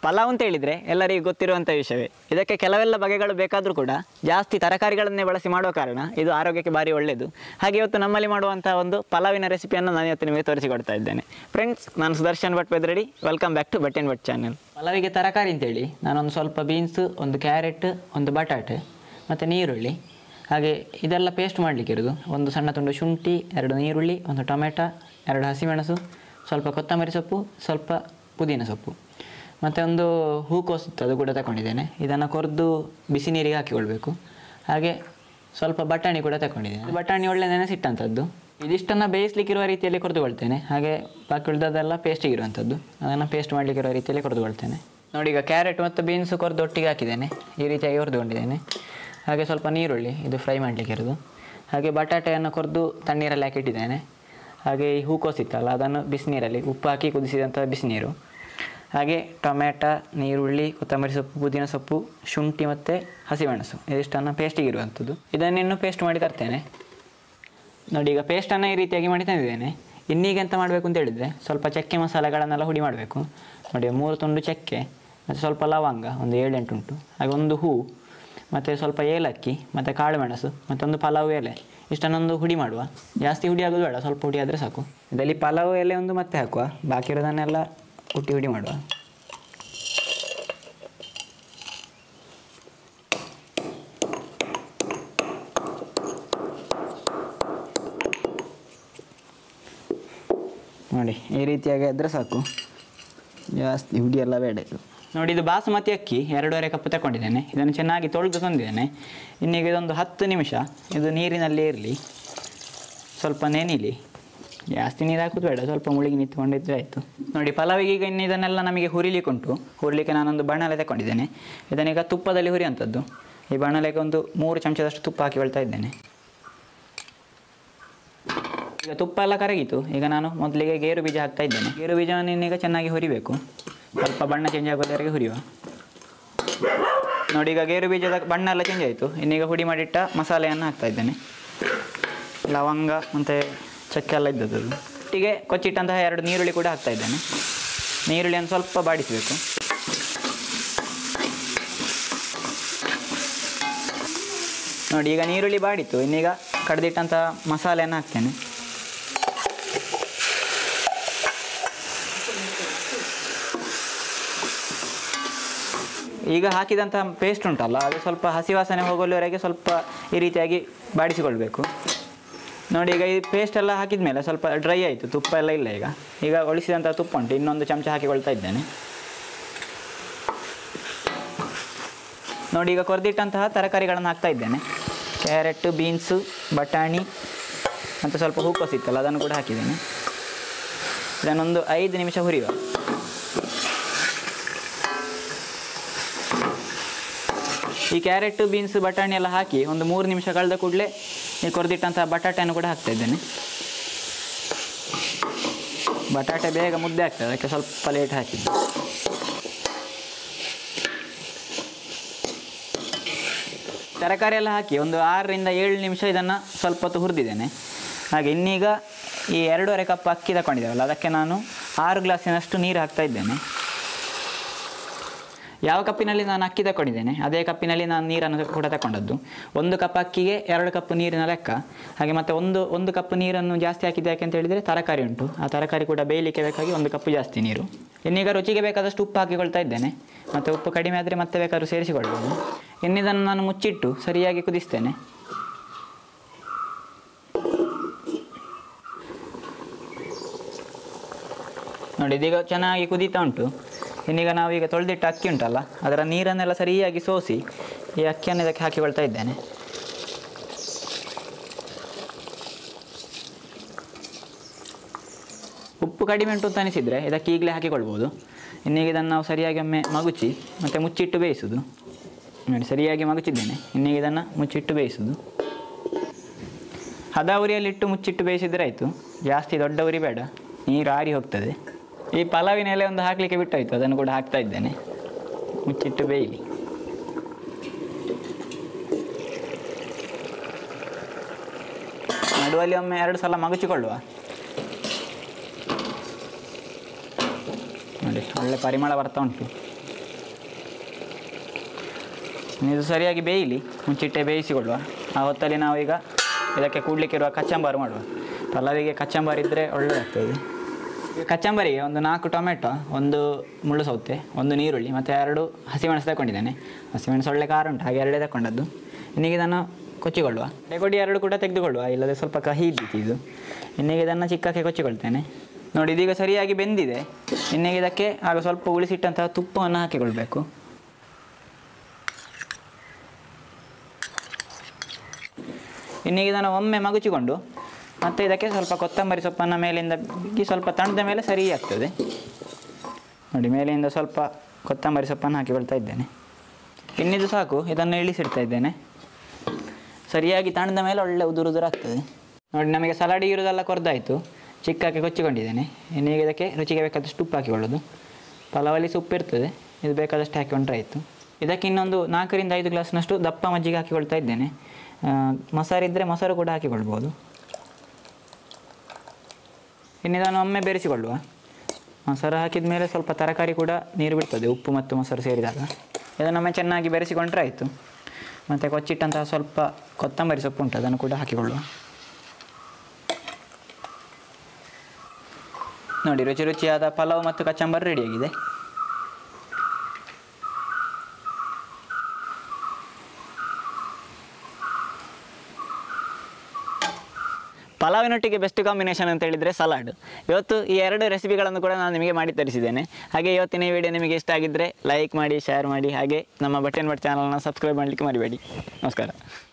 ಪಲಾವ್ ಅಂತ ಹೇಳಿದರೆ ಎಲ್ಲರಿಗೂ ಗೊತ್ತಿರುವಂಥ ವಿಷಯವೇ ಇದಕ್ಕೆ ಕೆಲವೆಲ್ಲ ಬಗೆಗಳು ಬೇಕಾದರೂ ಕೂಡ ಜಾಸ್ತಿ ತರಕಾರಿಗಳನ್ನೇ ಬಳಸಿ ಮಾಡೋ ಕಾರಣ ಇದು ಆರೋಗ್ಯಕ್ಕೆ ಭಾರಿ ಒಳ್ಳೆಯದು ಹಾಗೆ ಇವತ್ತು ನಮ್ಮಲ್ಲಿ ಮಾಡುವಂಥ ಒಂದು ಪಲಾವಿನ ರೆಸಿಪಿಯನ್ನು ನಾನು ಇವತ್ತು ನಿಮಗೆ ತೋರಿಸಿಕೊಡ್ತಾ ಇದ್ದೇನೆ ಫ್ರೆಂಡ್ಸ್ ನಾನು Sudarshan Bhat Bedradi welcome back to Bhat n Bhat channel ಪಲಾವಿಗೆ ತರಕಾರಿ ಅಂತೇಳಿ ನಾನೊಂದು ಸ್ವಲ್ಪ ಬೀನ್ಸು ಒಂದು ಕ್ಯಾರೆಟ್ ಒಂದು ಬಟಾಟೆ ಮತ್ತು ನೀರುಳ್ಳಿ ಹಾಗೆ ಇದೆಲ್ಲ ಪೇಸ್ಟ್ ಮಾಡಲಿಕ್ಕೆ ಇರೋದು ಒಂದು ಸಣ್ಣ ತುಂಡು ಶುಂಠಿ ಎರಡು ನೀರುಳ್ಳಿ ಒಂದು ಟೊಮೆಟೊ ಎರಡು ಹಸಿಮೆಣಸು ಸ್ವಲ್ಪ ಕೊತ್ತಂಬರಿ ಸೊಪ್ಪು ಸ್ವಲ್ಪ ಪುದೀನ ಸೊಪ್ಪು ಮತ್ತು ಒಂದು ಹೂಕೋಸು ಇತ್ತು ಅದು ಕೂಡ ತಗೊಂಡಿದ್ದೇನೆ ಇದನ್ನು ಕೊರೆದು ಬಿಸಿ ನೀರಿಗೆ ಹಾಕಿಕೊಳ್ಬೇಕು ಹಾಗೆ ಸ್ವಲ್ಪ ಬಟಾಣಿ ಕೂಡ ತಗೊಂಡಿದ್ದೇನೆ ಬಟಾಣಿ ಒಳ್ಳೆ ನೆನೆಸಿಟ್ಟಂಥದ್ದು ಇದಿಷ್ಟನ್ನು ಬೇಯಿಸ್ಲಿಕ್ಕಿರುವ ರೀತಿಯಲ್ಲಿ ಕೊರೆದುಕೊಳ್ತೇನೆ ಹಾಗೆ ಬಾಕಿ ಉಳಿದದೆಲ್ಲ ಪೇಸ್ಟಿಗೆ ಇರುವಂಥದ್ದು ಅದನ್ನು ಪೇಸ್ಟ್ ಮಾಡಲಿಕ್ಕಿರುವ ರೀತಿಯಲ್ಲಿ ಕೊರೆದುಕೊಳ್ತೇನೆ ನೋಡಿ ಈಗ ಕ್ಯಾರೆಟ್ ಮತ್ತು ಬೀನ್ಸು ಕೊರೆದು ಒಟ್ಟಿಗೆ ಹಾಕಿದ್ದೇನೆ ಈ ರೀತಿಯಾಗಿ ಹುರಿದುಕೊಂಡಿದ್ದೇನೆ ಹಾಗೆ ಸ್ವಲ್ಪ ನೀರುಳ್ಳಿ ಇದು ಫ್ರೈ ಮಾಡಲಿಕ್ಕೆ ಇರೋದು ಹಾಗೆ ಬಟಾಟೆಯನ್ನು ಕೊರೆದು ತಣ್ಣೀರಲ್ಲಿ ಹಾಕಿಟ್ಟಿದ್ದೇನೆ ಹಾಗೆ ಈ ಹೂಕೋಸು ಇತ್ತಲ್ಲ ಅದನ್ನು ಬಿಸಿನೀರಲ್ಲಿ ಉಪ್ಪು ಹಾಕಿ ಕುದಿಸಿದಂಥ ಬಿಸಿನೀರು ಹಾಗೆ ಟೊಮೆಟ ನೀರುಳ್ಳಿ ಕೊತ್ತಂಬರಿ ಸೊಪ್ಪು ಪುದೀನ ಸೊಪ್ಪು ಶುಂಠಿ ಮತ್ತು ಹಸಿಮೆಣಸು ಇದಿಷ್ಟನ್ನು ಪೇಸ್ಟಿಗೆ ಇರುವಂಥದ್ದು ಇದನ್ನಿನ್ನೂ ಪೇಸ್ಟ್ ಮಾಡಿ ತರ್ತೇನೆ ನೋಡಿ ಈಗ ಪೇಸ್ಟನ್ನು ಈ ರೀತಿಯಾಗಿ ಮಾಡಿ ತಂದಿದ್ದೇನೆ ಇನ್ನೀಗ ಎಂತ ಮಾಡಬೇಕು ಅಂತ ಹೇಳಿದರೆ ಸ್ವಲ್ಪ ಚಕ್ಕೆ ಮಸಾಲೆಗಳನ್ನೆಲ್ಲ ಹುಡಿ ಮಾಡಬೇಕು ನೋಡಿ ಮೂರು ತುಂಡು ಚಕ್ಕೆ ಮತ್ತು ಸ್ವಲ್ಪ ಲವಂಗ ಒಂದು ಏಳೆಂಟು ಉಂಟು ಹಾಗೆ ಒಂದು ಹೂ ಮತ್ತು ಸ್ವಲ್ಪ ಏಲಕ್ಕಿ ಮತ್ತು ಕಾಳುಮೆಣಸು ಮತ್ತೊಂದು ಪಲಾವ್ ಎಲೆ ಇಷ್ಟನ್ನೊಂದು ಹುಡಿ ಮಾಡುವ ಜಾಸ್ತಿ ಹುಡಿ ಆಗೋದು ಬೇಡ ಸ್ವಲ್ಪ ಹುಡಿ ಆದರೆ ಸಾಕು ಇದರಲ್ಲಿ ಪಲಾವ್ ಎಲೆ ಒಂದು ಮತ್ತೆ ಹಾಕುವ ಬಾಕಿ ಇರೋದನ್ನೆಲ್ಲ ಕುಟ್ಟಿ ಹುಡಿ ಮಾಡುವ ನೋಡಿ ಈ ರೀತಿಯಾಗಿ ಇದ್ದರೆ ಸಾಕು ಜಾಸ್ತಿ ಹುಡಿ ಎಲ್ಲ ಬೇಡ ಇದು ನೋಡಿ ಇದು ಬಾಸುಮತಿ ಅಕ್ಕಿ ಎರಡೂವರೆ ಕಪ್ ತಗೊಂಡಿದ್ದೇನೆ ಇದನ್ನು ಚೆನ್ನಾಗಿ ತೊಳೆದು ತಂದಿದ್ದೇನೆ ಇನ್ನೀಗ ಇದೊಂದು ಹತ್ತು ನಿಮಿಷ ಇದು ನೀರಿನಲ್ಲಿ ಇರಲಿ ಸ್ವಲ್ಪ ನೆನಿಲಿ ಜಾಸ್ತಿ ನೀರು ಹಾಕೋದು ಬೇಡ ಸ್ವಲ್ಪ ಮುಳುಗಿ ನಿಂತ್ಕೊಂಡಿದ್ರೆ ಆಯಿತು ನೋಡಿ ಪಲಾವಿಗೆ ಈಗ ಇನ್ನು ಇದನ್ನೆಲ್ಲ ನಮಗೆ ಹುರಿಲಿಕ್ಕೆ ಉಂಟು ಹುರಿಲಿಕ್ಕೆ ನಾನೊಂದು ಬಾಣಲೆ ತಗೊಂಡಿದ್ದೇನೆ ಇದನ್ನೀಗ ತುಪ್ಪದಲ್ಲಿ ಹುರಿಯುವಂಥದ್ದು ಈ ಬಾಣಲೆಗೆ ಒಂದು ಮೂರು ಚಮಚದಷ್ಟು ತುಪ್ಪ ಹಾಕಿ ಕೊಳ್ತಾ ಇದ್ದೇನೆ ಈಗ ತುಪ್ಪ ಎಲ್ಲ ಕರಗಿತು ಈಗ ನಾನು ಮೊದಲಿಗೆ ಗೇರು ಬೀಜ ಹಾಕ್ತಾ ಇದ್ದೇನೆ ಗೇರು ಬೀಜವನ್ನು ಇನ್ನೀಗ ಚೆನ್ನಾಗಿ ಹುರಿಬೇಕು ಸ್ವಲ್ಪ ಬಣ್ಣ ಚೇಂಜ್ ಆಗೋದವರೆಗೆ ಹುರಿಯುವ ನೋಡಿ ಈಗ ಗೇರು ಬೀಜದ ಬಣ್ಣ ಎಲ್ಲ ಚೇಂಜ್ ಆಯಿತು ಇನ್ನೀಗ ಹುಡಿ ಮಾಡಿಟ್ಟ ಮಸಾಲೆಯನ್ನು ಹಾಕ್ತಾ ಇದ್ದೇನೆ ಲವಂಗ ಮತ್ತು ಚಕ್ಕೆ ಎಲ್ಲ ಇದ್ದದ್ದು ಅದು. ಒಟ್ಟಿಗೆ ಕೊಚ್ಚಿಟ್ಟಂತಹ ಎರಡು ನೀರುಳ್ಳಿ ಕೂಡ ಹಾಕ್ತಾ ಇದ್ದೇನೆ ನೀರುಳ್ಳಿಯನ್ನು ಸ್ವಲ್ಪ ಬಾಡಿಸಬೇಕು ನೋಡಿ ಈಗ ನೀರುಳ್ಳಿ ಬಾಡಿತು ಇನ್ನೀಗ ಕಡ್ದಿಟ್ಟಂತಹ ಮಸಾಲೆಯನ್ನು ಹಾಕ್ತೇನೆ ಈಗ ಹಾಕಿದಂಥ ಪೇಸ್ಟ್ ಉಂಟಲ್ಲ ಅದು ಸ್ವಲ್ಪ ಹಸಿ ವಾಸನೆ ಹೋಗಲುವರೆಗೆ ಸ್ವಲ್ಪ ಈ ರೀತಿಯಾಗಿ ಬಾಡಿಸಿಕೊಳ್ಬೇಕು ನೋಡಿ ಈಗ ಈ ಪೇಸ್ಟ್ ಎಲ್ಲ ಹಾಕಿದ ಮೇಲೆ ಸ್ವಲ್ಪ ಡ್ರೈ ಆಯಿತು ತುಪ್ಪ ಎಲ್ಲ ಇಲ್ಲ ಈಗ ಈಗ ಒಳಿಸಿದಂಥ ತುಪ್ಪ ಉಂಟು ಇನ್ನೊಂದು ಚಮಚ ಹಾಕಿಕೊಳ್ತಾ ಇದ್ದೇನೆ ನೋಡಿ ಈಗ ಕೊರೆದಿಟ್ಟಂತಹ ತರಕಾರಿಗಳನ್ನು ಹಾಕ್ತಾ ಇದ್ದೇನೆ ಕ್ಯಾರೆಟ್ ಬೀನ್ಸು ಬಟಾಣಿ ಮತ್ತು ಸ್ವಲ್ಪ ಹೂಕೋಸು ಇತ್ತಲ್ಲ ಅದನ್ನು ಕೂಡ ಹಾಕಿದ್ದೇನೆ ಇದನ್ನೊಂದು ಐದು ನಿಮಿಷ ಹುರಿಯುವ ಈ ಕ್ಯಾರೆಟ್ ಬೀನ್ಸ್ ಬಟಾಣಿ ಎಲ್ಲ ಹಾಕಿ ಒಂದು ಮೂರು ನಿಮಿಷ ಕಳೆದ ಕೂಡಲೇ ಈ ಕೊರೆದಿಟ್ಟಂಥ ಬಟಾಟೆಯನ್ನು ಕೂಡ ಹಾಕ್ತಾ ಇದ್ದೇನೆ ಬಟಾಟೆ ಬೇಗ ಮುದ್ದೆ ಆಗ್ತದೆ ಅದಕ್ಕೆ ಸ್ವಲ್ಪ ಲೇಟ್ ಹಾಕಿದ್ದು ತರಕಾರಿ ಎಲ್ಲ ಹಾಕಿ ಒಂದು ಆರರಿಂದ ಏಳು ನಿಮಿಷ ಇದನ್ನು ಸ್ವಲ್ಪ ಹೊತ್ತು ಹುರಿದಿದ್ದೇನೆ ಹಾಗೆ ಇನ್ನೀಗ ಈ ಎರಡೂವರೆ ಕಪ್ ಅಕ್ಕಿ ತಗೊಂಡಿದ್ದೇವಲ್ಲ ಅದಕ್ಕೆ ನಾನು ಆರು ಗ್ಲಾಸಿನಷ್ಟು ನೀರು ಹಾಕ್ತಾ ಇದ್ದೇನೆ ಯಾವ ಕಪ್ಪಿನಲ್ಲಿ ನಾನು ಅಕ್ಕಿ ತಗೊಂಡಿದ್ದೇನೆ ಅದೇ ಕಪ್ಪಿನಲ್ಲಿ ನಾನು ನೀರನ್ನು ಕೂಡ ತಗೊಂಡದ್ದು ಒಂದು ಕಪ್ ಅಕ್ಕಿಗೆ ಎರಡು ಕಪ್ ನೀರಿನ ಲೆಕ್ಕ ಹಾಗೆ ಮತ್ತೆ ಒಂದು ಒಂದು ಕಪ್ ನೀರನ್ನು ಜಾಸ್ತಿ ಹಾಕಿದ್ದು ಯಾಕೆ ಅಂತ ಹೇಳಿದರೆ ತರಕಾರಿ ಉಂಟು ಆ ತರಕಾರಿ ಕೂಡ ಬೇಯಲಿಕ್ಕೆ ಬೇಕಾಗಿ ಒಂದು ಕಪ್ ಜಾಸ್ತಿ ನೀರು ಇನ್ನೀಗ ರುಚಿಗೆ ಬೇಕಾದಷ್ಟು ಉಪ್ಪು ಹಾಕಿಕೊಳ್ತಾ ಇದ್ದೇನೆ ಮತ್ತು ಉಪ್ಪು ಕಡಿಮೆ ಆದರೆ ಮತ್ತೆ ಬೇಕಾದ್ರೂ ಸೇರಿಸಿಕೊಳ್ಬೋದು ಇನ್ನಿದನ್ನು ನಾನು ಮುಚ್ಚಿಟ್ಟು ಸರಿಯಾಗಿ ಕುದಿಸ್ತೇನೆ ನೋಡಿ ಇದೀಗ ಚೆನ್ನಾಗಿ ಕುದೀತಾ ಉಂಟು ಇನ್ನೀಗ ನಾವೀಗ ತೊಳೆದಿಟ್ಟ ಅಕ್ಕಿ ಉಂಟಲ್ಲ ಅದರ ನೀರನ್ನೆಲ್ಲ ಸರಿಯಾಗಿ ಸೋಸಿ ಈ ಅಕ್ಕಿಯನ್ನು ಇದಕ್ಕೆ ಹಾಕಿಕೊಳ್ತಾ ಇದ್ದೇನೆ ಉಪ್ಪು ಕಡಿಮೆ ಉಂಟು ಅಂತ ಅನಿಸಿದರೆ ಇದಕ್ಕೆ ಈಗಲೇ ಹಾಕಿಕೊಳ್ಬೋದು ಇನ್ನೀಗ ಇದನ್ನು ನಾವು ಸರಿಯಾಗಿ ಒಮ್ಮೆ ಮಗುಚಿ ಮತ್ತು ಮುಚ್ಚಿಟ್ಟು ಬೇಯಿಸೋದು ನೋಡಿ ಸರಿಯಾಗಿ ಮಗುಚಿದ್ದೇನೆ ಇನ್ನೀಗ ಇದನ್ನು ಮುಚ್ಚಿಟ್ಟು ಬೇಯಿಸೋದು ಹದ ಉರಿಯಲ್ಲಿಟ್ಟು ಮುಚ್ಚಿಟ್ಟು ಬೇಯಿಸಿದ್ರೆ ಆಯಿತು ಜಾಸ್ತಿ ದೊಡ್ಡ ಉರಿ ಬೇಡ ನೀರು ಆರಿ ಹೋಗ್ತದೆ ಈ ಪಲಾವಿನ ಎಲೆ ಒಂದು ಹಾಕಲಿಕ್ಕೆ ಬಿಟ್ಟಾಯಿತು ಅದನ್ನು ಕೂಡ ಹಾಕ್ತಾ ಇದ್ದೇನೆ ಮುಚ್ಚಿಟ್ಟು ಬೇಯಲಿ ನಡುವಲ್ಲಿ ಒಮ್ಮೆ ಎರಡು ಸಲ ಮಗುಚಿಕೊಳ್ಳುವ ನೋಡಿ ಒಳ್ಳೆ ಪರಿಮಳ ಬರ್ತಾ ಉಂಟು ಇದು ಸರಿಯಾಗಿ ಬೇಯಲಿ ಮುಂಚಿಟ್ಟೆ ಬೇಯಿಸಿಕೊಳ್ಳುವ ಆ ಹೊತ್ತಲ್ಲಿ ನಾವು ಈಗ ಇದಕ್ಕೆ ಕೂಡ್ಲಿಕ್ಕೆ ಇರುವ ಕಚ್ಚಂಬಾರು ಮಾಡುವ ಪಲಾವಿಗೆ ಕಚ್ಚಂಬಾರು ಇದ್ದರೆ ಒಳ್ಳೆಯದಾಗ್ತದೆ ಈಗ ಕಚ್ಚಂಬರಿಗೆ ಒಂದು ನಾಲ್ಕು ಟೊಮೆಟೊ ಒಂದು ಮುಳ್ಳು ಸೌತೆ ಒಂದು ನೀರುಳ್ಳಿ ಮತ್ತು ಎರಡು ಹಸಿಮೆಣಸು ತಗೊಂಡಿದ್ದೇನೆ ಹಸಿಮೆಣಸು ಒಳ್ಳೆ ಖಾರ ಉಂಟು ಹಾಗೆ ಎರಡೇ ತಗೊಂಡದ್ದು ಇನ್ನೀಗ ಇದನ್ನು ಕೊಚ್ಚಿಕೊಳ್ಳುವ ಡೆಗೊಡಿ ಎರಡು ಕೂಡ ತೆಗೆದುಕೊಳ್ಳುವ ಇಲ್ಲದೆ ಸ್ವಲ್ಪ ಕಹಿ ಇದ್ದೀತು ಇದು ಇನ್ನೀಗ ಇದನ್ನು ಚಿಕ್ಕಕ್ಕೆ ಕೊಚ್ಚಿಕೊಳ್ತೇನೆ ನೋಡಿ ಇದೀಗ ಸರಿಯಾಗಿ ಬೆಂದಿದೆ ಇನ್ನೀಗ ಇದಕ್ಕೆ ಆಗ ಸ್ವಲ್ಪ ಉಳಿಸಿಟ್ಟಂತಹ ತುಪ್ಪವನ್ನು ಹಾಕಿಕೊಳ್ಬೇಕು ಇನ್ನೀಗ ಇದನ್ನು ಒಮ್ಮೆ ಮಗುಚಿಕೊಂಡು ಮತ್ತೆ ಇದಕ್ಕೆ ಸ್ವಲ್ಪ ಕೊತ್ತಂಬರಿ ಸೊಪ್ಪನ್ನು ಮೇಲಿಂದ ಬಿಗಿ ಸ್ವಲ್ಪ ತಣ್ಣದ ಮೇಲೆ ಸರಿ ಆಗ್ತದೆ ನೋಡಿ ಮೇಲಿಂದ ಸ್ವಲ್ಪ ಕೊತ್ತಂಬರಿ ಸೊಪ್ಪನ್ನು ಹಾಕಿಕೊಳ್ತಾ ಇದ್ದೇನೆ ಇನ್ನಿದು ಸಾಕು ಇದನ್ನು ಇಳಿಸಿಡ್ತಾ ಇದ್ದೇನೆ ಸರಿಯಾಗಿ ತಣ್ಣದ ಮೇಲೆ ಒಳ್ಳೆ ಉದುರು ಉದುರು ಆಗ್ತದೆ ನೋಡಿ ನಮಗೆ ಸಲಾಡಿ ಇರೋದೆಲ್ಲ ಕೊರ್ದಾಯಿತು ಚಿಕ್ಕಕ್ಕೆ ಕೊಚ್ಚಿಕೊಂಡಿದ್ದೇನೆ ಇನ್ನೀಗ ಇದಕ್ಕೆ ರುಚಿಗೆ ಬೇಕಾದಷ್ಟು ಉಪ್ಪು ಹಾಕಿಕೊಳ್ಳೋದು ಪಲಾವಲ್ಲಿ ಉಪ್ಪು ಇರ್ತದೆ ಇದು ಬೇಕಾದಷ್ಟು ಹಾಕಿಕೊಂಡ್ರೆ ಆಯಿತು ಇದಕ್ಕೆ ಇನ್ನೊಂದು ನಾಲ್ಕರಿಂದ ಐದು ಗ್ಲಾಸ್ನಷ್ಟು ದಪ್ಪ ಮಜ್ಜಿಗೆ ಹಾಕಿಕೊಳ್ತಾ ಇದ್ದೇನೆ ಆ, ಮೊಸರು ಇದ್ದರೆ ಮೊಸರು ಕೂಡ ಹಾಕಿಕೊಳ್ಬೋದು ಇನ್ನು ಇದನ್ನು ಒಮ್ಮೆ ಬೆರೆಸಿಕೊಳ್ಳುವ ಮೊಸರು ಹಾಕಿದ ಮೇಲೆ ಸ್ವಲ್ಪ ತರಕಾರಿ ಕೂಡ ನೀರು ಬಿಡ್ತದೆ ಉಪ್ಪು ಮತ್ತು ಮೊಸರು ಸೇರಿದಾಗ ಇದನ್ನೊಮ್ಮೆ ಚೆನ್ನಾಗಿ ಬೆರೆಸಿಕೊಂಡ್ರೆ ಆಯಿತು ಮತ್ತು ಕೊಚ್ಚಿಟ್ಟಂತಹ ಸ್ವಲ್ಪ ಕೊತ್ತಂಬರಿ ಸೊಪ್ಪು ಉಂಟು ಅದನ್ನು ಕೂಡ ಹಾಕಿಕೊಳ್ಳುವ ನೋಡಿ ರುಚಿ ರುಚಿಯಾದ ಪಲಾವ್ ಮತ್ತು ಕಚಂಬರ್ ರೆಡಿಯಾಗಿದೆ ಪಲಾವಿನೊಟ್ಟಿಗೆ ಬೆಸ್ಟ್ ಕಾಂಬಿನೇಷನ್ ಅಂತ ಹೇಳಿದರೆ ಸಲಾಡ್ ಇವತ್ತು ಈ ಎರಡು ರೆಸಿಪಿಗಳನ್ನು ಕೂಡ ನಾನು ನಿಮಗೆ ಮಾಡಿ ತರಿಸಿದ್ದೇನೆ ಹಾಗೆ ಇವತ್ತಿನ ಈ ವಿಡಿಯೋ ನಿಮಗೆ ಇಷ್ಟ ಆಗಿದ್ದರೆ ಲೈಕ್ ಮಾಡಿ ಶೇರ್ ಮಾಡಿ ಹಾಗೆ ನಮ್ಮ ಬಟನ್ ಬಟ್ ಚಾನಲ್ನ ಸಬ್ಸ್ಕ್ರೈಬ್ ಮಾಡಲಿಕ್ಕೆ ಮರಿಬೇಡಿ ನಮಸ್ಕಾರ